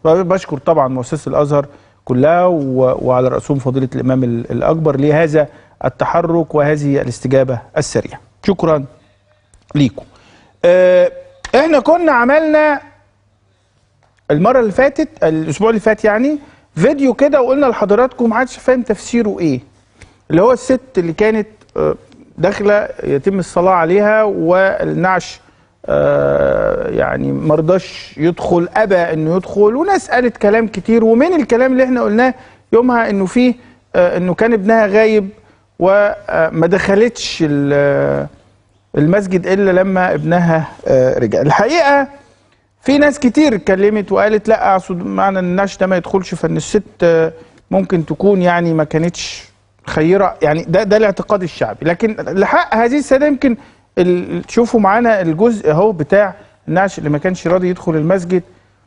بشكر طبعا مؤسسه الازهر كلها و- وعلى راسهم فضيله الامام ال- الاكبر لهذا التحرك وهذه الاستجابه السريعه شكرا ليكم آه، احنا كنا عملنا المره اللي فاتت الاسبوع اللي فات يعني فيديو كده وقلنا لحضراتكم محدش فاهم تفسيره ايه اللي هو الست اللي كانت آه، داخله يتم الصلاه عليها والنعش آه، يعني مرضاش يدخل ابى انه يدخل وناس قالت كلام كتير ومن الكلام اللي احنا قلناه يومها انه فيه آه، انه كان ابنها غايب وما دخلتش ال- المسجد الا لما ابنها آه، رجع الحقيقه في ناس كتير اتكلمت وقالت لا اقصد معنى ان النعش ده ما يدخلش فان الست آه، ممكن تكون يعني ما كانتش خيره يعني ده ده الاعتقاد الشعبي لكن لحق هذه السيده يمكن ال- تشوفوا معانا الجزء اهو بتاع النعش اللي ما كانش راضي يدخل المسجد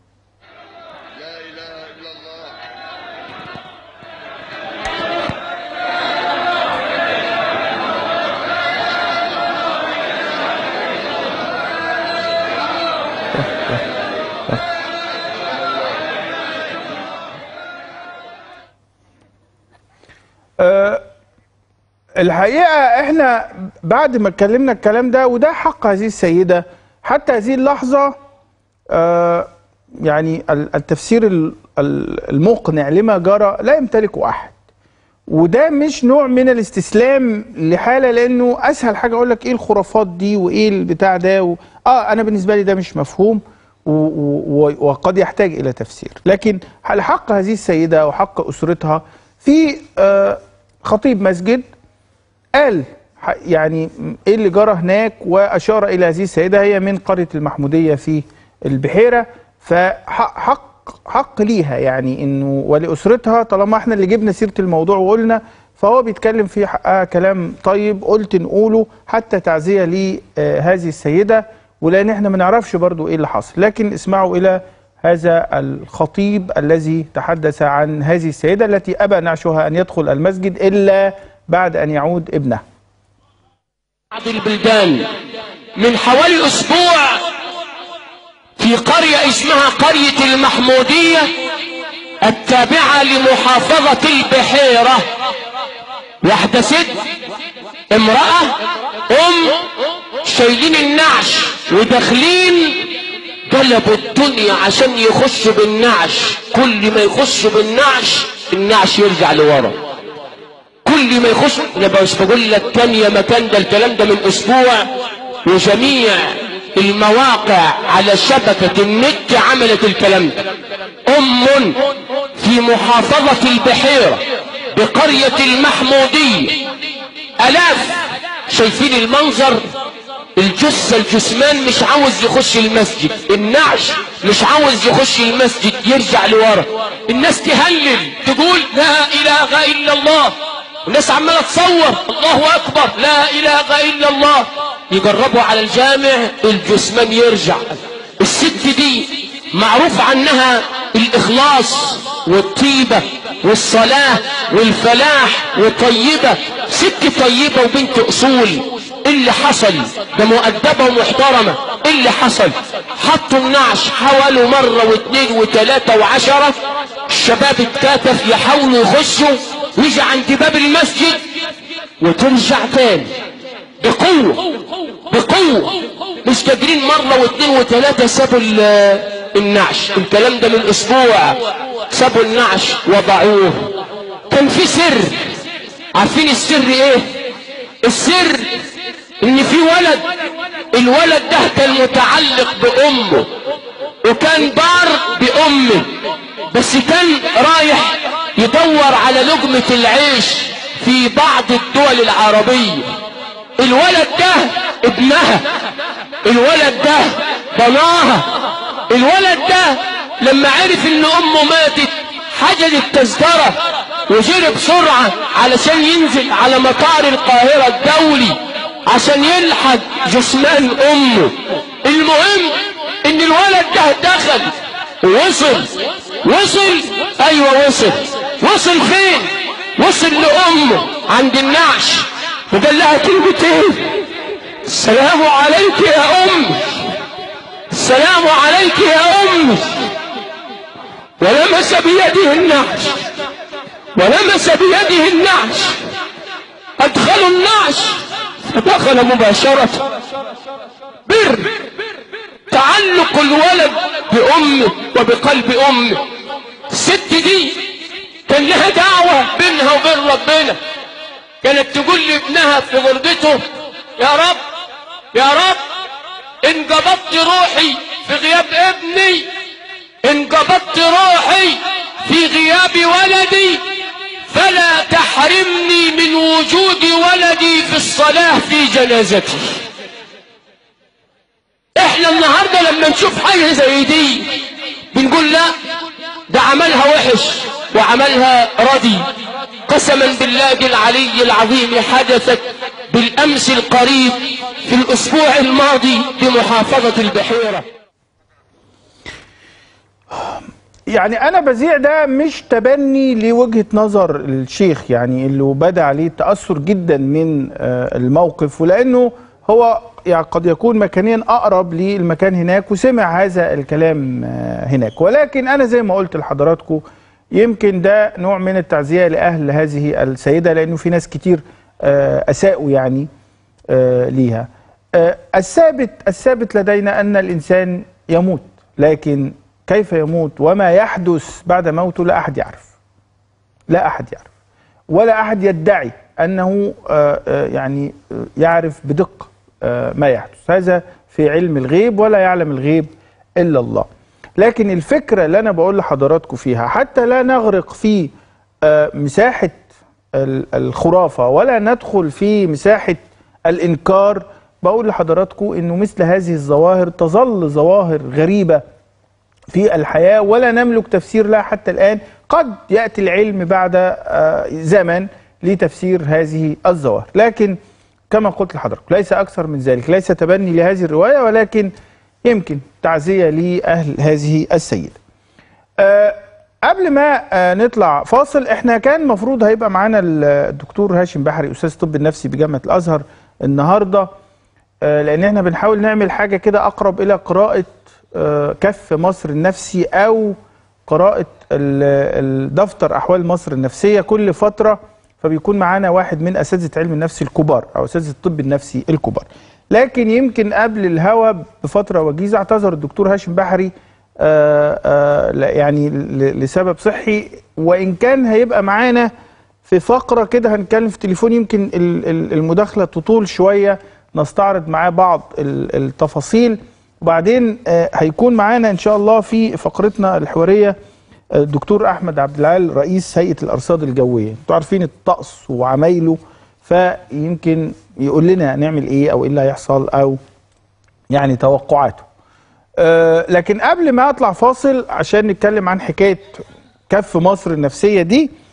الحقيقه احنا بعد ما اتكلمنا الكلام ده وده حق هذه السيده حتى هذه اللحظه آه يعني ال- التفسير ال- ال- المقنع لما جرى لا يمتلكه احد وده مش نوع من الاستسلام لحاله لانه اسهل حاجه اقول لك ايه الخرافات دي وايه البتاع ده و... اه انا بالنسبه لي ده مش مفهوم و... و... وقد يحتاج الى تفسير لكن حق هذه السيده وحق اسرتها في آه خطيب مسجد قال ح- يعني ايه اللي جرى هناك واشار الى هذه السيده هي من قريه المحموديه في البحيره فحق حق حق ليها يعني انه ولاسرتها طالما احنا اللي جبنا سيره الموضوع وقلنا فهو بيتكلم في حقها كلام طيب قلت نقوله حتى تعزيه لهذه السيده ولان احنا ما نعرفش برضو ايه اللي حصل لكن اسمعوا الى هذا الخطيب الذي تحدث عن هذه السيده التي ابى نعشها ان يدخل المسجد الا بعد ان يعود ابنها بعض البلدان من حوالي اسبوع في قرية اسمها قرية المحمودية التابعة لمحافظة البحيرة واحدة ست امرأة ام شايلين النعش وداخلين قلبوا الدنيا عشان يخشوا بالنعش كل ما يخشوا بالنعش النعش يرجع لورا كل ما يخش انا بس بقول لك كان يا مكان ده الكلام ده من اسبوع وجميع المواقع على شبكة النت عملت الكلام ده ام في محافظة البحيرة بقرية المحمودية الاف شايفين المنظر الجثة الجثمان مش عاوز يخش المسجد النعش مش عاوز يخش المسجد يرجع لورا الناس تهلل تقول لا اله الا الله الناس عماله تصور الله اكبر لا اله الا الله يجربوا على الجامع الجثمان يرجع الست دي معروف عنها الاخلاص والطيبه والصلاه والفلاح وطيبه ست طيبه وبنت اصول إيه اللي حصل ده مؤدبه ومحترمه إيه اللي حصل حطوا النعش حاولوا مره واثنين وثلاثه وعشره الشباب اتكاتف يحاولوا يخشوا ويجي عند باب المسجد وترجع تاني بقوة بقوة مش قادرين مرة واثنين وثلاثة سابوا ال- النعش الكلام ده من اسبوع سابوا النعش وضعوه كان في سر عارفين السر ايه السر ان في ولد الولد ده كان متعلق بامه وكان بار بامه بس كان رايح يدور على لقمة العيش في بعض الدول العربية الولد ده ابنها الولد ده بناها الولد ده لما عرف ان امه ماتت حجز التذكرة وجري بسرعة علشان ينزل على مطار القاهرة الدولي عشان يلحق جثمان امه المهم ان الولد ده دخل وصل وصل ايوه وصل وصل فين وصل لامه عند النعش وقال لها كلمتين السلام عليك يا ام السلام عليك يا ام ولمس بيده النعش ولمس بيده النعش أدخلوا النعش فدخل مباشرة بر تعلق الولد بأمه وبقلب أمه الست دي كان لها دعوة بينها وبين ربنا كانت تقول لابنها في غربته يا رب يا رب إن قبضت روحي في غياب ابني إن قبضت روحي في غياب ولدي فلا تحرمني من وجود ولدي في الصلاة في جنازتي احنا النهاردة لما نشوف حاجة زي دي بنقول لا ده عملها وحش وعملها ردي قسما بالله العلي العظيم حدثت بالامس القريب في الاسبوع الماضي بمحافظة البحيرة يعني انا بذيع ده مش تبني لوجهه نظر الشيخ يعني اللي بدا عليه تاثر جدا من آه، الموقف ولانه هو يعني قد يكون مكانيا اقرب للمكان هناك وسمع هذا الكلام آه، هناك ولكن انا زي ما قلت لحضراتكم يمكن ده نوع من التعزيه لاهل هذه السيده لانه في ناس كتير آه، اساءوا يعني آه، ليها آه، الثابت الثابت لدينا ان الانسان يموت لكن كيف يموت وما يحدث بعد موته لا احد يعرف لا احد يعرف ولا احد يدعي انه آه، آه، يعني آه، يعرف بدقه آه، ما يحدث هذا في علم الغيب ولا يعلم الغيب الا الله لكن الفكره اللي انا بقول لحضراتكم فيها حتى لا نغرق في آه، مساحه ال- الخرافه ولا ندخل في مساحه الانكار بقول لحضراتكم انه مثل هذه الظواهر تظل ظواهر غريبه في الحياة ولا نملك تفسير لها حتى الآن قد يأتي العلم بعد آه، زمن لتفسير هذه الظواهر لكن كما قلت لحضرتك ليس أكثر من ذلك ليس تبني لهذه الرواية ولكن يمكن تعزية لأهل هذه السيدة آه، قبل ما آه، نطلع فاصل احنا كان المفروض هيبقى معانا الدكتور هاشم بحري استاذ الطب النفسي بجامعه الازهر النهارده آه، لان احنا بنحاول نعمل حاجه كده اقرب الى قراءه آه، كف مصر النفسي او قراءه ال- الدفتر احوال مصر النفسيه كل فتره فبيكون معانا واحد من اساتذه علم النفس الكبار او اساتذه الطب النفسي الكبار لكن يمكن قبل الهوا بفتره وجيزه اعتذر الدكتور هاشم بحري آه، آه، لا- يعني ل- لسبب صحي وان كان هيبقى معانا في فقره كده هنتكلم في تليفون يمكن ال- ال- المداخله تطول شويه نستعرض معاه بعض ال- التفاصيل وبعدين آه، هيكون معانا ان شاء الله في فقرتنا الحواريه آه، الدكتور احمد عبد العال رئيس هيئه الارصاد الجويه انتوا عارفين الطقس وعمايله فيمكن يقول لنا نعمل ايه او ايه اللي هيحصل او يعني توقعاته آه، لكن قبل ما اطلع فاصل عشان نتكلم عن حكايه كف مصر النفسيه دي